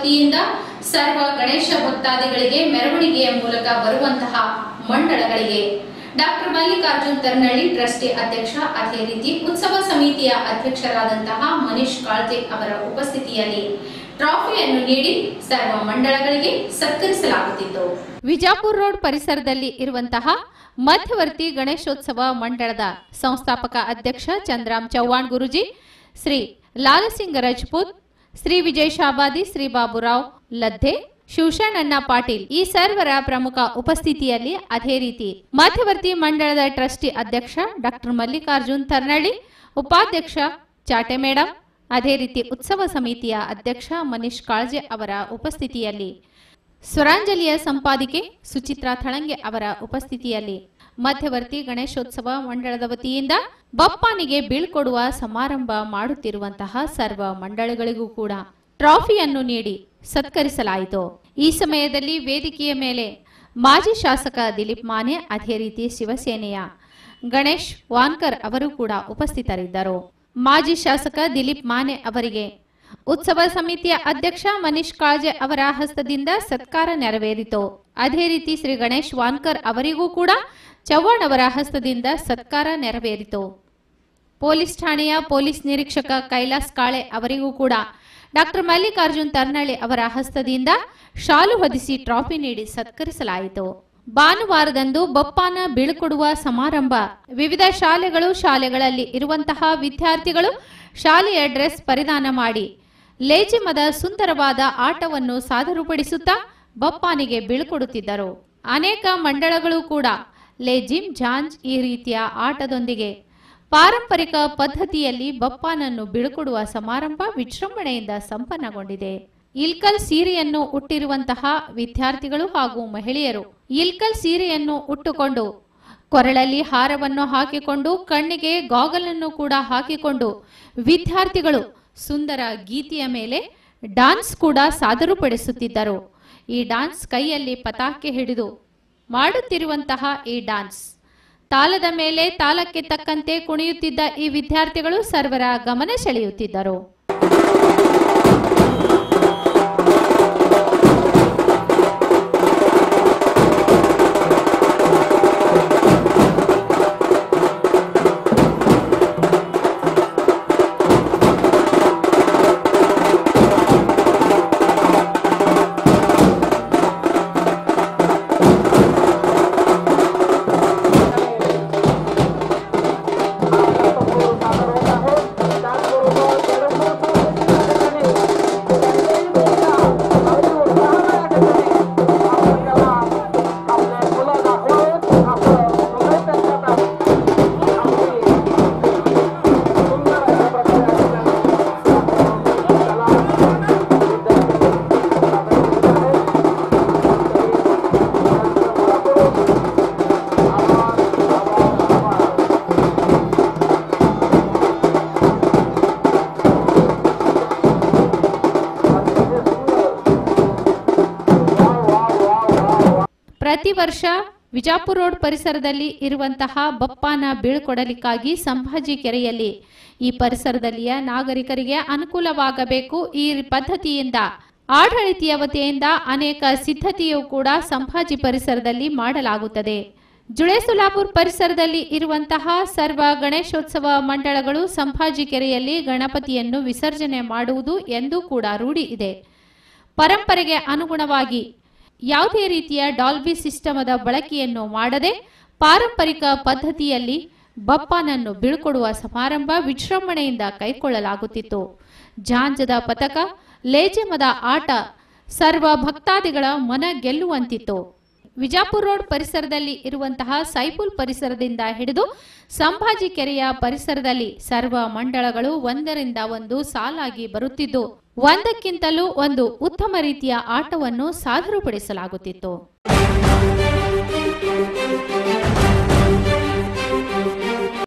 ವತಿಯಿಂದ ಸರ್ವ ಗಣೇಶ ಭಕ್ತಾದಿಗಳಿಗೆ ಮೆರವಣಿಗೆಯ ಮೂಲಕ ಬರುವಂತಹ ಮಂಡಳಗಳಿಗೆ ಡಾಕ್ಟರ್ ಮಲ್ಲಿಕಾರ್ಜುನ್ ತರ್ನಳ್ಳಿ ಟ್ರಸ್ಟಿ ಅಧ್ಯಕ್ಷ ಅದೇ ರೀತಿ ಉತ್ಸವ ಸಮಿತಿಯ ಅಧ್ಯಕ್ಷರಾದಂತಹ ಮನೀಶ್ ಕಾಳ್ತೆ ಅವರ ಉಪಸ್ಥಿತಿಯಲ್ಲಿ ಟ್ರಾಫಿಯನ್ನು ನೀಡಿ ಸರ್ವ ಮಂಡಳಗಳಿಗೆ ಸತ್ಕರಿಸಲಾಗುತ್ತಿತ್ತು ವಿಜಾಪುರ ರೋಡ್ ಪರಿಸರದಲ್ಲಿ ಇರುವಂತಹ ಮಧ್ಯವರ್ತಿ ಗಣೇಶೋತ್ಸವ ಮಂಡಳದ ಸಂಸ್ಥಾಪಕ ಅಧ್ಯಕ್ಷ ಚಂದ್ರಾಮ್ ಚೌಹಾಣ್ ಗುರುಜಿ ಶ್ರೀ ಲಾಲಸಿಂಗ ರಜಪೂತ್ ಶ್ರೀ ವಿಜಯ್ ಶಾಬಾದಿ ಶ್ರೀ ಬಾಬುರಾವ್ ಲದ್ದೆ ಶಿವಶರಣಣ್ಣ ಪಾಟೀಲ್ ಈ ಸರ್ವರ ಪ್ರಮುಖ ಉಪಸ್ಥಿತಿಯಲ್ಲಿ ಅದೇ ರೀತಿ ಮಧ್ಯವರ್ತಿ ಮಂಡಳದ ಟ್ರಸ್ಟಿ ಅಧ್ಯಕ್ಷ ಡಾಕ್ಟರ್ ಮಲ್ಲಿಕಾರ್ಜುನ್ ತರ್ನಳ್ಳಿ ಉಪಾಧ್ಯಕ್ಷ ಚಾಟೆ ಮೇಡಂ ಅದೇ ರೀತಿ ಉತ್ಸವ ಸಮಿತಿಯ ಅಧ್ಯಕ್ಷ ಮನೀಶ್ ಕಾಳ್ಜೆ ಅವರ ಉಪಸ್ಥಿತಿಯಲ್ಲಿ ಸ್ವರಾಂಜಲಿಯ ಸಂಪಾದಿಕೆ ಸುಚಿತ್ರಾ ಥಳಂಗೆ ಅವರ ಉಪಸ್ಥಿತಿಯಲ್ಲಿ ಮಧ್ಯವರ್ತಿ ಗಣೇಶೋತ್ಸವ ಮಂಡಳದ ವತಿಯಿಂದ ಬಪ್ಪಾನಿಗೆ ಬೀಳ್ಕೊಡುವ ಸಮಾರಂಭ ಮಾಡುತ್ತಿರುವಂತಹ ಸರ್ವ ಮಂಡಳಿಗಳಿಗೂ ಕೂಡ ಟ್ರಾಫಿಯನ್ನು ನೀಡಿ ಸತ್ಕರಿಸಲಾಯಿತು ಈ ಸಮಯದಲ್ಲಿ ವೇದಿಕೆಯ ಮೇಲೆ ಮಾಜಿ ಶಾಸಕ ದಿಲೀಪ್ ಮಾನೆ ಅದೇ ರೀತಿ ಶಿವಸೇನೆಯ ಗಣೇಶ್ ವಾನ್ಕರ್ ಅವರು ಕೂಡ ಉಪಸ್ಥಿತರಿದ್ದರು ಮಾಜಿ ಶಾಸಕ ದಿಲೀಪ್ ಮಾನೆ ಅವರಿಗೆ ಉತ್ಸವ ಸಮಿತಿಯ ಅಧ್ಯಕ್ಷ ಮನೀಶ್ ಕಾಳ್ಜೆ ಅವರ ಹಸ್ತದಿಂದ ಸತ್ಕಾರ ನೆರವೇರಿತು ಅದೇ ರೀತಿ ಶ್ರೀ ಗಣೇಶ್ ವಾನ್ಕರ್ ಅವರಿಗೂ ಕೂಡ ಚವ್ಹಾಣ್ ಅವರ ಹಸ್ತದಿಂದ ಸತ್ಕಾರ ನೆರವೇರಿತು ಪೊಲೀಸ್ ಠಾಣೆಯ ಪೊಲೀಸ್ ನಿರೀಕ್ಷಕ ಕೈಲಾಸ್ ಕಾಳೆ ಅವರಿಗೂ ಕೂಡ ಡಾಕ್ಟರ್ ಮಲ್ಲಿಕಾರ್ಜುನ್ ತರ್ನಳ್ಳಿ ಅವರ ಹಸ್ತದಿಂದ ಶಾಲು ಹೊದಿಸಿ ಟ್ರಾಫಿ ನೀಡಿ ಸತ್ಕರಿಸಲಾಯಿತು ಭಾನುವಾರದಂದು ಬಪ್ಪಾನ ಬೀಳ್ಕೊಡುವ ಸಮಾರಂಭ ವಿವಿಧ ಶಾಲೆಗಳು ಶಾಲೆಗಳಲ್ಲಿ ಇರುವಂತಹ ವಿದ್ಯಾರ್ಥಿಗಳು ಶಾಲೆಯ ಡ್ರೆಸ್ ಪರಿಧಾನ ಮಾಡಿ ಲೇಜಿಮದ ಸುಂದರವಾದ ಆಟವನ್ನು ಸಾದರುಪಡಿಸುತ್ತಾ ಬಪ್ಪಾನಿಗೆ ಬೀಳ್ಕೊಡುತ್ತಿದ್ದರು ಅನೇಕ ಮಂಡಳಗಳು ಕೂಡ ಲೇಜಿಮ್ ಜಾಂಜ್ ಈ ರೀತಿಯ ಆಟದೊಂದಿಗೆ ಪಾರಂಪರಿಕ ಪದ್ಧತಿಯಲ್ಲಿ ಬಪ್ಪಾನನ್ನು ಬೀಳ್ಕೊಡುವ ಸಮಾರಂಭ ವಿಜೃಂಭಣೆಯಿಂದ ಸಂಪನ್ನಗೊಂಡಿದೆ ಇಲ್ಕಲ್ ಸೀರೆಯನ್ನು ಉಟ್ಟಿರುವಂತಹ ವಿದ್ಯಾರ್ಥಿಗಳು ಹಾಗೂ ಮಹಿಳೆಯರು ಇಲ್ಕಲ್ ಸೀರೆಯನ್ನು ಉಟ್ಟುಕೊಂಡು ಕೊರಳಲ್ಲಿ ಹಾರವನ್ನು ಹಾಕಿಕೊಂಡು ಕಣ್ಣಿಗೆ ಗಾಗಲ್ ಅನ್ನು ಕೂಡ ಹಾಕಿಕೊಂಡು ವಿದ್ಯಾರ್ಥಿಗಳು ಸುಂದರ ಗೀತೆಯ ಮೇಲೆ ಡಾನ್ಸ್ ಕೂಡ ಸಾದರುಪಡಿಸುತ್ತಿದ್ದರು ಈ ಡಾನ್ಸ್ ಕೈಯಲ್ಲಿ ಪತಾಕೆ ಹಿಡಿದು ಮಾಡುತ್ತಿರುವಂತಹ ಈ ಡಾನ್ಸ್ ತಾಳದ ಮೇಲೆ ತಾಳಕ್ಕೆ ತಕ್ಕಂತೆ ಕುಣಿಯುತ್ತಿದ್ದ ಈ ವಿದ್ಯಾರ್ಥಿಗಳು ಸರ್ವರ ಗಮನ ಸೆಳೆಯುತ್ತಿದ್ದರು ಪ್ರತಿ ವರ್ಷ ವಿಜಾಪುರ ರೋಡ್ ಪರಿಸರದಲ್ಲಿ ಇರುವಂತಹ ಬಪ್ಪಾನ ಬೀಳ್ಕೊಡಲಿಕ್ಕಾಗಿ ಸಂಭಾಜಿ ಕೆರೆಯಲ್ಲಿ ಈ ಪರಿಸರದಲ್ಲಿಯ ನಾಗರಿಕರಿಗೆ ಅನುಕೂಲವಾಗಬೇಕು ಈ ಪದ್ಧತಿಯಿಂದ ಆಡಳಿತೀಯ ವತಿಯಿಂದ ಅನೇಕ ಸಿದ್ಧತೆಯು ಕೂಡ ಸಂಭಾಜಿ ಪರಿಸರದಲ್ಲಿ ಮಾಡಲಾಗುತ್ತದೆ ಜುಳೆಸುಲಾಪುರ್ ಪರಿಸರದಲ್ಲಿ ಇರುವಂತಹ ಸರ್ವ ಗಣೇಶೋತ್ಸವ ಮಂಡಳಗಳು ಸಂಭಾಜಿ ಕೆರೆಯಲ್ಲಿ ಗಣಪತಿಯನ್ನು ವಿಸರ್ಜನೆ ಮಾಡುವುದು ಎಂದು ಕೂಡ ರೂಢಿ ಇದೆ ಪರಂಪರೆಗೆ ಅನುಗುಣವಾಗಿ ಯಾವುದೇ ರೀತಿಯ ಡಾಲ್ಬಿ ಸಿಸ್ಟಮದ ಬಳಕೆಯನ್ನು ಮಾಡದೆ ಪಾರಂಪರಿಕ ಪದ್ಧತಿಯಲ್ಲಿ ಬಪ್ಪನನ್ನು ಬೀಳ್ಕೊಡುವ ಸಮಾರಂಭ ವಿಜೃಂಭಣೆಯಿಂದ ಕೈಗೊಳ್ಳಲಾಗುತ್ತಿತ್ತು ಜಾಂಜದ ಪತಕ ಲೇಜಮದ ಆಟ ಸರ್ವ ಭಕ್ತಾದಿಗಳ ಮನ ಗೆಲ್ಲುವಂತಿತ್ತು ವಿಜಾಪುರ ರೋಡ್ ಪರಿಸರದಲ್ಲಿ ಇರುವಂತಹ ಸೈಪುಲ್ ಪರಿಸರದಿಂದ ಹಿಡಿದು ಸಂಭಾಜಿ ಕೆರೆಯ ಪರಿಸರದಲ್ಲಿ ಸರ್ವ ಮಂಡಳಗಳು ಒಂದರಿಂದ ಒಂದು ಸಾಲಾಗಿ ಬರುತ್ತಿದ್ದು ಒಂದಕ್ಕಿಂತಲೂ ಒಂದು ಉತ್ತಮ ರೀತಿಯ ಆಟವನ್ನು ಸಾದರುಪಡಿಸಲಾಗುತ್ತಿತ್ತು